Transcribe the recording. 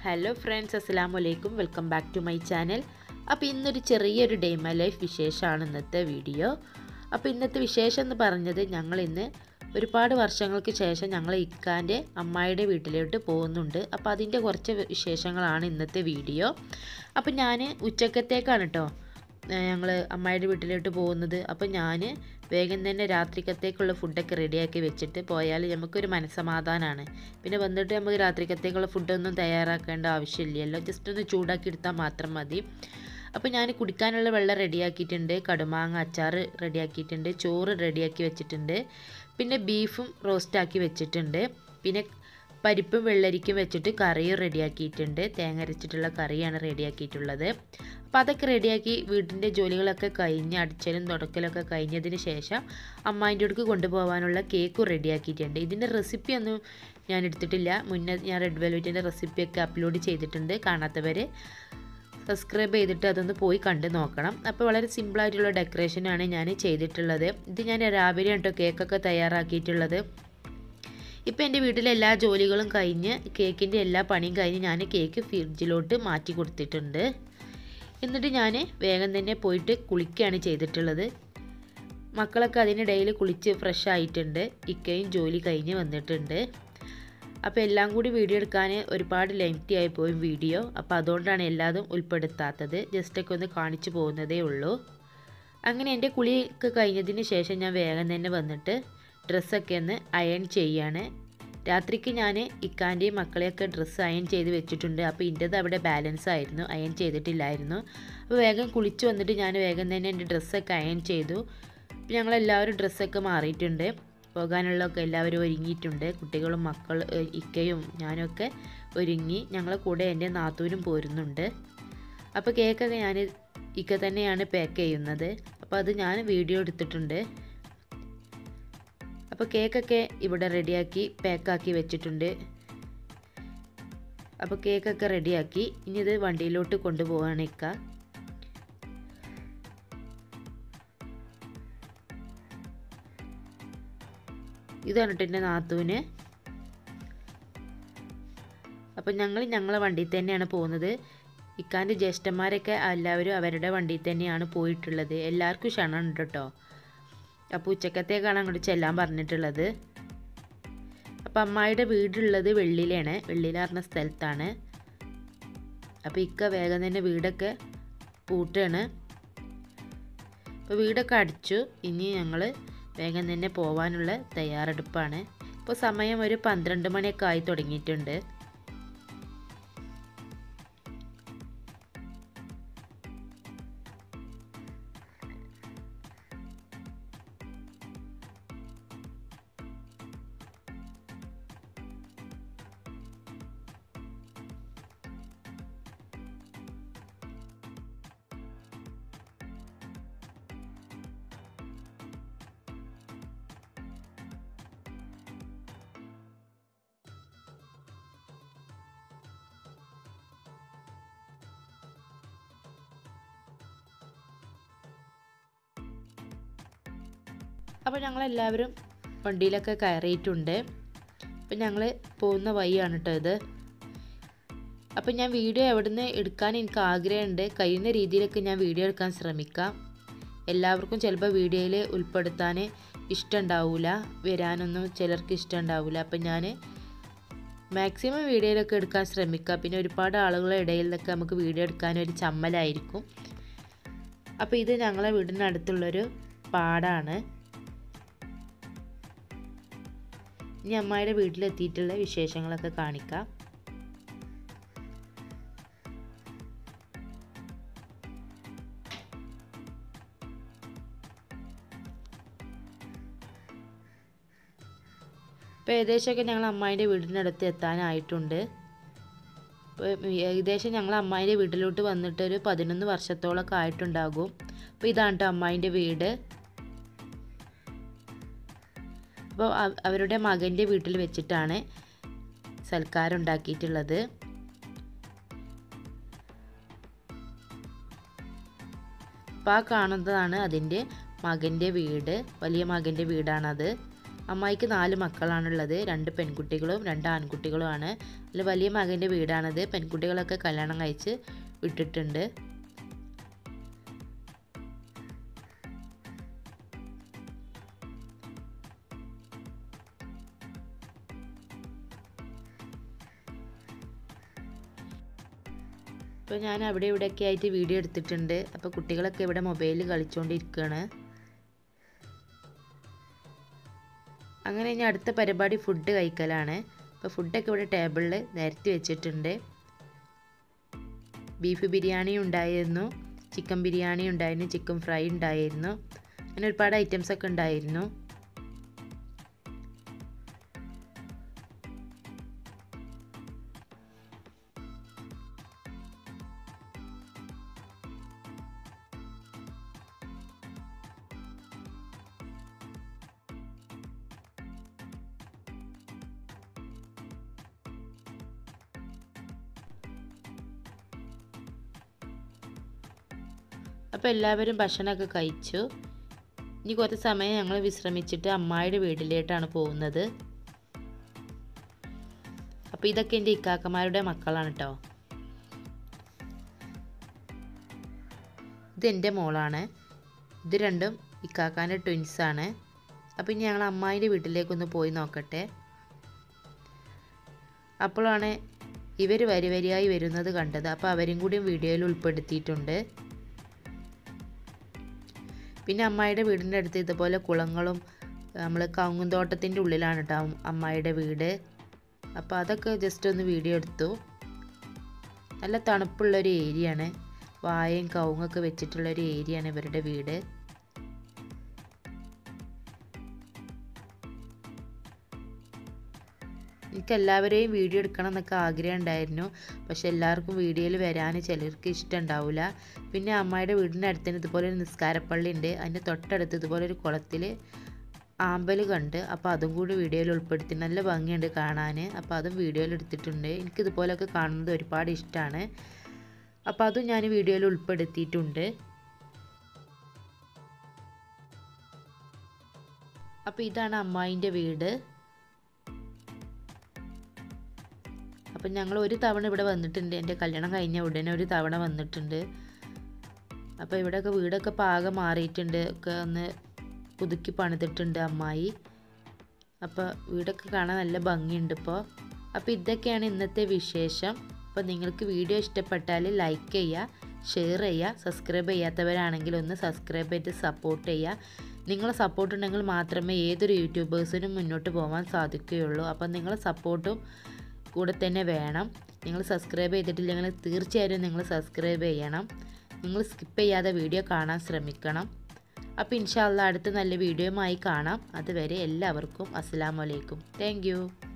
hello friends അസ്സലാമു അലൈക്കും welcome back to my channel അപ്പോൾ ഇന്നൊരു ചെറിയൊരു ഡേ മൈ ലൈഫ് വിശേഷമാണ് ഇന്നത്തെ വീഡിയോ അപ്പോൾ ഇന്നത്തെ വിശേഷം എന്ന് പറഞ്ഞത് ഞങ്ങൾ ഇന്ന് ഒരുപാട് വർഷങ്ങൾക്ക് ശേഷം ഞങ്ങൾ ഇക്കാൻ്റെ അമ്മായിയുടെ വീട്ടിലോട്ട് പോകുന്നുണ്ട് അപ്പോൾ അതിൻ്റെ കുറച്ച് വിശേഷങ്ങളാണ് ഇന്നത്തെ വീഡിയോ അപ്പോൾ ഞാൻ ഉച്ചക്കത്തേക്കാണ് കേട്ടോ ഞങ്ങൾ അമ്മായിയുടെ വീട്ടിലോട്ട് പോകുന്നത് അപ്പോൾ ഞാൻ വേഗം തന്നെ രാത്രിക്കത്തേക്കുള്ള ഫുഡൊക്കെ റെഡിയാക്കി വെച്ചിട്ട് പോയാൽ നമുക്കൊരു മനസ്സമാധാനമാണ് പിന്നെ വന്നിട്ട് നമുക്ക് രാത്രിക്കത്തേക്കുള്ള ഫുഡൊന്നും തയ്യാറാക്കേണ്ട ആവശ്യമില്ലല്ലോ ജസ്റ്റ് ഒന്ന് ചൂടാക്കി എടുത്താൽ മാത്രം മതി അപ്പോൾ ഞാൻ കുടിക്കാനുള്ള വെള്ളം റെഡിയാക്കിയിട്ടുണ്ട് കടുമാങ്ങ അച്ചാർ റെഡിയാക്കിയിട്ടുണ്ട് ചോറ് റെഡിയാക്കി വെച്ചിട്ടുണ്ട് പിന്നെ ബീഫും റോസ്റ്റാക്കി വെച്ചിട്ടുണ്ട് പിന്നെ പരിപ്പും വെള്ളരിക്കും വെച്ചിട്ട് കറിയും റെഡിയാക്കിയിട്ടുണ്ട് തേങ്ങ അരച്ചിട്ടുള്ള കറിയാണ് റെഡിയാക്കിയിട്ടുള്ളത് അപ്പോൾ അതൊക്കെ റെഡിയാക്കി വീടിൻ്റെ ജോലികളൊക്കെ കഴിഞ്ഞ് അടിച്ചലും തുടക്കലൊക്കെ കഴിഞ്ഞതിന് ശേഷം അമ്മായിൻ്റെ അടുക്ക് കൊണ്ടുപോകാനുള്ള കേക്കും റെഡിയാക്കിയിട്ടുണ്ട് ഇതിൻ്റെ റെസിപ്പി ഒന്നും ഞാൻ എടുത്തിട്ടില്ല മുന്നേ ഞാൻ റെഡ് വെൽവെറ്റിൻ്റെ റെസിപ്പിയൊക്കെ അപ്ലോഡ് ചെയ്തിട്ടുണ്ട് കാണാത്തവർ സബ്സ്ക്രൈബ് ചെയ്തിട്ട് അതൊന്ന് പോയി കണ്ട് നോക്കണം അപ്പോൾ വളരെ സിമ്പിളായിട്ടുള്ള ഡെക്കറേഷനാണ് ഞാൻ ചെയ്തിട്ടുള്ളത് ഇത് ഞാൻ രാവിലെ കേട്ടോ കേക്കൊക്കെ തയ്യാറാക്കിയിട്ടുള്ളത് ഇപ്പോൾ എൻ്റെ വീട്ടിലെ എല്ലാ ജോലികളും കഴിഞ്ഞ് കേക്കിൻ്റെ എല്ലാ പണിയും കഴിഞ്ഞ് ഞാൻ കേക്ക് ഫ്രിഡ്ജിലോട്ട് മാറ്റി കൊടുത്തിട്ടുണ്ട് എന്നിട്ട് ഞാൻ വേഗം തന്നെ പോയിട്ട് കുളിക്കുകയാണ് ചെയ്തിട്ടുള്ളത് മക്കളൊക്കെ അതിനിടയിൽ കുളിച്ച് ഫ്രഷ് ആയിട്ടുണ്ട് ഇക്കയും ജോലി കഴിഞ്ഞ് വന്നിട്ടുണ്ട് അപ്പോൾ എല്ലാം കൂടി വീഡിയോ എടുക്കാൻ ഒരുപാട് ലെങ്തി ആയി പോയി വീഡിയോ അപ്പോൾ അതുകൊണ്ടാണ് എല്ലാതും ഉൾപ്പെടുത്താത്തത് ജസ്റ്റൊക്കെ ഒന്ന് കാണിച്ചു പോകുന്നതേ ഉള്ളൂ അങ്ങനെ എൻ്റെ കുളിയൊക്കെ കഴിഞ്ഞതിന് ശേഷം ഞാൻ വേഗം തന്നെ വന്നിട്ട് ഡ്രസ്സൊക്കെ ഒന്ന് അയൺ ചെയ്യാണ് രാത്രിക്ക് ഞാൻ ഇക്കാൻ്റെയും മക്കളെയൊക്കെ ഡ്രസ്സ് അയൺ ചെയ്ത് വെച്ചിട്ടുണ്ട് അപ്പോൾ ഇൻ്റേത് അവിടെ ബാലൻസ് ആയിരുന്നു അയൺ ചെയ്തിട്ടില്ലായിരുന്നു അപ്പോൾ വേഗം കുളിച്ച് വന്നിട്ട് ഞാൻ വേഗം തന്നെ എൻ്റെ ഡ്രസ്സൊക്കെ അയൺ ചെയ്തു അപ്പോൾ ഞങ്ങളെല്ലാവരും ഡ്രസ്സൊക്കെ മാറിയിട്ടുണ്ട് പോകാനുള്ളതൊക്കെ എല്ലാവരും ഒരുങ്ങിയിട്ടുണ്ട് കുട്ടികളും മക്കൾ ഇക്കയും ഞാനൊക്കെ ഒരുങ്ങി ഞങ്ങളെ കൂടെ എൻ്റെ നാത്തൂരും പോരുന്നുണ്ട് അപ്പോൾ കേക്കൊക്കെ ഞാൻ ഇക്ക തന്നെയാണ് പാക്ക് ചെയ്യുന്നത് അപ്പോൾ അത് ഞാൻ വീഡിയോ എടുത്തിട്ടുണ്ട് അപ്പോൾ കേക്കൊക്കെ ഇവിടെ റെഡിയാക്കി പാക്കാക്കി വെച്ചിട്ടുണ്ട് അപ്പോൾ കേക്കൊക്കെ റെഡിയാക്കി ഇനി ഇത് വണ്ടിയിലോട്ട് കൊണ്ടുപോവാണ് ഇക്ക ഇതാണ് കേട്ടോ എൻ്റെ നാത്തൂന് അപ്പം ഞങ്ങൾ ഞങ്ങളെ വണ്ടിയിൽ തന്നെയാണ് പോകുന്നത് ഇക്കാൻ്റെ ജ്യേഷ്ഠന്മാരൊക്കെ എല്ലാവരും അവരുടെ വണ്ടിയിൽ തന്നെയാണ് പോയിട്ടുള്ളത് എല്ലാവർക്കും ക്ഷണമുണ്ട് കേട്ടോ അപ്പോൾ ഉച്ചക്കത്തേക്കാണ് അങ്ങോട്ട് ചെല്ലാൻ പറഞ്ഞിട്ടുള്ളത് അപ്പോൾ അമ്മായിയുടെ വീടുള്ളത് വെള്ളിയിലാണ് വെള്ളിയിൽ പറഞ്ഞ സ്ഥലത്താണ് അപ്പോൾ ഇക്ക വേഗം തന്നെ വീടൊക്കെ പൂട്ടാണ് അപ്പോൾ വീടൊക്കെ അടിച്ചു ഇനി ഞങ്ങൾ വേഗം തന്നെ പോകാനുള്ള തയ്യാറെടുപ്പാണ് ഇപ്പോൾ സമയം ഒരു പന്ത്രണ്ട് മണിയൊക്കെ ആയി തുടങ്ങിയിട്ടുണ്ട് അപ്പോൾ ഞങ്ങളെല്ലാവരും വണ്ടിയിലൊക്കെ കയറിയിട്ടുണ്ട് അപ്പം ഞങ്ങൾ പോകുന്ന വഴിയാണ് കേട്ടോ ഇത് അപ്പം ഞാൻ വീഡിയോ എവിടുന്ന് എടുക്കാൻ എനിക്ക് ആഗ്രഹമുണ്ട് കഴിയുന്ന രീതിയിലൊക്കെ ഞാൻ വീഡിയോ എടുക്കാൻ ശ്രമിക്കാം എല്ലാവർക്കും ചിലപ്പോൾ വീഡിയോയിൽ ഉൾപ്പെടുത്താൻ ഇഷ്ടമുണ്ടാവില്ല വരാനൊന്നും ചിലർക്ക് ഇഷ്ടമുണ്ടാവില്ല അപ്പം ഞാൻ മാക്സിമം വീഡിയോയിലൊക്കെ എടുക്കാൻ ശ്രമിക്കാം പിന്നെ ഒരുപാട് ആളുകളുടെ ഇടയിൽ നിന്നൊക്കെ നമുക്ക് വീഡിയോ എടുക്കാൻ ഒരു ചമ്മലായിരിക്കും അപ്പോൾ ഇത് ഞങ്ങളെ വീടിനടുത്തുള്ളൊരു പാടാണ് ഇനി അമ്മായിയുടെ വീട്ടിലെത്തിയിട്ടുള്ള വിശേഷങ്ങളൊക്കെ കാണിക്കാം ഇപ്പോൾ ഏകദേശമൊക്കെ ഞങ്ങൾ അമ്മായിൻ്റെ വീടിനടുത്ത് എത്താനായിട്ടുണ്ട് ഇപ്പോൾ ഏകദേശം ഞങ്ങൾ അമ്മായിൻ്റെ വീട്ടിലോട്ട് വന്നിട്ട് ഒരു പതിനൊന്ന് വർഷത്തോളമൊക്കെ ആയിട്ടുണ്ടാകും അപ്പോൾ ഇതാണ് കേട്ടോ അമ്മായിൻ്റെ വീട് അപ്പോൾ അവരുടെ മകൻ്റെ വീട്ടിൽ വെച്ചിട്ടാണ് സൽക്കാരം ഉണ്ടാക്കിയിട്ടുള്ളത് അപ്പോൾ ആ കാണുന്നതാണ് അതിൻ്റെ മകൻ്റെ വീട് വലിയ മകൻ്റെ വീടാണത് അമ്മായിക്ക് നാല് മക്കളാണുള്ളത് രണ്ട് പെൺകുട്ടികളും രണ്ട് ആൺകുട്ടികളുമാണ് അതിൽ വലിയ മകൻ്റെ വീടാണത് പെൺകുട്ടികളൊക്കെ കല്യാണം കഴിച്ച് വിട്ടിട്ടുണ്ട് ഇപ്പോൾ ഞാൻ അവിടെ ഇവിടെയൊക്കെ ആയിട്ട് വീഡിയോ എടുത്തിട്ടുണ്ട് അപ്പോൾ കുട്ടികളൊക്കെ ഇവിടെ മൊബൈലിൽ കളിച്ചുകൊണ്ടിരിക്കുകയാണ് അങ്ങനെ ഇനി അടുത്ത പരിപാടി ഫുഡ് കഴിക്കലാണ് അപ്പോൾ ഫുഡൊക്കെ ഇവിടെ ടേബിളിൽ നിരത്തി വെച്ചിട്ടുണ്ട് ബീഫ് ബിരിയാണി ഉണ്ടായിരുന്നു ചിക്കൻ ബിരിയാണി ഉണ്ടായിരുന്നു ചിക്കൻ ഫ്രൈ ഉണ്ടായിരുന്നു അങ്ങനെ ഒരുപാട് ഐറ്റംസ് ഒക്കെ ഉണ്ടായിരുന്നു അപ്പോൾ എല്ലാവരും ഭക്ഷണമൊക്കെ കഴിച്ചു ഇനി കുറച്ച് സമയം ഞങ്ങൾ വിശ്രമിച്ചിട്ട് അമ്മായിയുടെ വീട്ടിലേട്ടാണ് പോകുന്നത് അപ്പോൾ ഇതൊക്കെ എൻ്റെ ഇക്കാക്കമാരുടെ മക്കളാണ് കേട്ടോ ഇത് എൻ്റെ മോളാണ് ഇത് രണ്ടും ഇക്കാക്കാൻ്റെ ട്വിൻസാണ് അപ്പോൾ ഇനി ഞങ്ങൾ അമ്മായിൻ്റെ വീട്ടിലേക്കൊന്ന് പോയി നോക്കട്ടെ അപ്പോഴാണ് ഇവർ വരി വരിയായി വരുന്നത് കണ്ടത് അപ്പോൾ അവരും കൂടിയും വീഡിയോയിൽ ഉൾപ്പെടുത്തിയിട്ടുണ്ട് പിന്നെ അമ്മായിയുടെ വീടിൻ്റെ അടുത്ത് ഇതുപോലെ കുളങ്ങളും നമ്മൾ കവുങ്ങുന്തോട്ടത്തിൻ്റെ ഉള്ളിലാണ് കേട്ടോ അമ്മായിയുടെ വീട് അപ്പോൾ അതൊക്കെ ജസ്റ്റ് ഒന്ന് വീഡിയോ എടുത്തു നല്ല തണുപ്പുള്ളൊരു ഏരിയയാണ് വായയും കവുങ്ങൊക്കെ വെച്ചിട്ടുള്ളൊരു ഏരിയയാണ് ഇവരുടെ വീട് എനിക്ക് എല്ലാവരെയും വീഡിയോ എടുക്കണം എന്നൊക്കെ ആഗ്രഹം ഉണ്ടായിരുന്നു പക്ഷെ എല്ലാവർക്കും വീഡിയോയിൽ വരാൻ ചിലർക്ക് ഇഷ്ടമുണ്ടാവില്ല പിന്നെ അമ്മായിയുടെ വീടിൻ്റെ അടുത്ത് തന്നെ ഇതുപോലെ ഒരു നിസ്കാരപ്പള്ളി ഉണ്ട് അതിൻ്റെ തൊട്ടടുത്ത് ഇതുപോലെ ഒരു കുളത്തിൽ ആമ്പൽ കണ്ട് അപ്പോൾ അതും കൂടി വീഡിയോയിൽ ഉൾപ്പെടുത്തി നല്ല ഭംഗിയുണ്ട് കാണാൻ അപ്പോൾ അതും വീഡിയോയിൽ എടുത്തിട്ടുണ്ട് എനിക്കിതുപോലെയൊക്കെ കാണുന്നത് ഒരുപാട് ഇഷ്ടമാണ് അപ്പോൾ അതും ഞാൻ വീഡിയോയിൽ ഉൾപ്പെടുത്തിയിട്ടുണ്ട് അപ്പോൾ ഇതാണ് അമ്മായിൻ്റെ വീട് അപ്പം ഞങ്ങൾ ഒരു തവണ ഇവിടെ വന്നിട്ടുണ്ട് എൻ്റെ കല്യാണം കഴിഞ്ഞ ഉടനെ ഒരു തവണ വന്നിട്ടുണ്ട് അപ്പോൾ ഇവിടെയൊക്കെ വീടൊക്കെ പാകം മാറിയിട്ടുണ്ട് ഒക്കെ ഒന്ന് പുതുക്കി പണിതിട്ടുണ്ട് അമ്മായി അപ്പോൾ വീടൊക്കെ കാണാൻ നല്ല ഭംഗിയുണ്ട് ഇപ്പോൾ അപ്പോൾ ഇതൊക്കെയാണ് ഇന്നത്തെ വിശേഷം അപ്പോൾ നിങ്ങൾക്ക് വീഡിയോ ഇഷ്ടപ്പെട്ടാൽ ലൈക്ക് ചെയ്യുക ഷെയർ ചെയ്യുക സബ്സ്ക്രൈബ് ചെയ്യാത്തവരാണെങ്കിൽ ഒന്ന് സബ്സ്ക്രൈബ് ചെയ്ത് സപ്പോർട്ട് ചെയ്യുക നിങ്ങളെ സപ്പോർട്ട് ഉണ്ടെങ്കിൽ മാത്രമേ ഏതൊരു യൂട്യൂബേഴ്സിനും മുന്നോട്ട് പോകാൻ സാധിക്കുകയുള്ളൂ അപ്പം നിങ്ങളെ സപ്പോർട്ടും കൂടെ തന്നെ വേണം നിങ്ങൾ സബ്സ്ക്രൈബ് ചെയ്തിട്ടില്ലെങ്കിൽ തീർച്ചയായും നിങ്ങൾ സബ്സ്ക്രൈബ് ചെയ്യണം നിങ്ങൾ സ്കിപ്പ് ചെയ്യാതെ വീഡിയോ കാണാൻ ശ്രമിക്കണം അപ്പോൾ ഇൻഷാല്ല അടുത്ത നല്ല വീഡിയോയുമായി കാണാം അതുവരെ എല്ലാവർക്കും അസ്സാം വലൈക്കും താങ്ക്